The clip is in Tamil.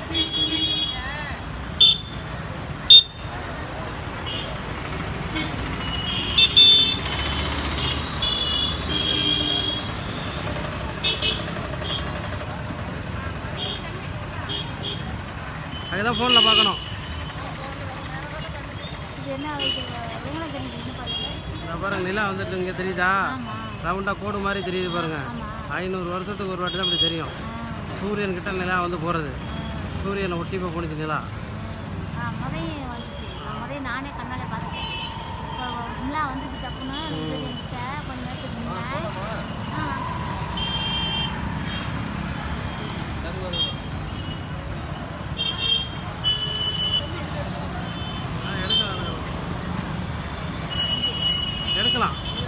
அதுதான் ஃபோனில் பார்க்கணும் இது என்ன இது எவ்வளோ தெரியுது என்ன பாருங்க இந்த பாருங்க நிலா வந்துட்டு இங்கே தெரியுதா ஆமாம் ரவுண்டாக கோடு மாதிரி தெரியுது பாருங்க ஆமாம் ஐநூறு வருஷத்துக்கு ஒரு வாட்டி தான் அப்படி தெரியும் ஆ சூரியன் கிட்ட நிலா வந்து போகிறது சூரியனை ஒட்டி போய் போணுச்சு நிலா ஆ முறையும் வந்துச்சு நான் முறையும் நானே கண்ணால் பார்த்துட்டேன் இப்போ நிலா வந்துச்சு தப்புன்னு என்கிட்ட கொஞ்ச நேரத்துக்கு முன்னே ஆ ஆ, எடுக்கலாம் எடுக்கலாம்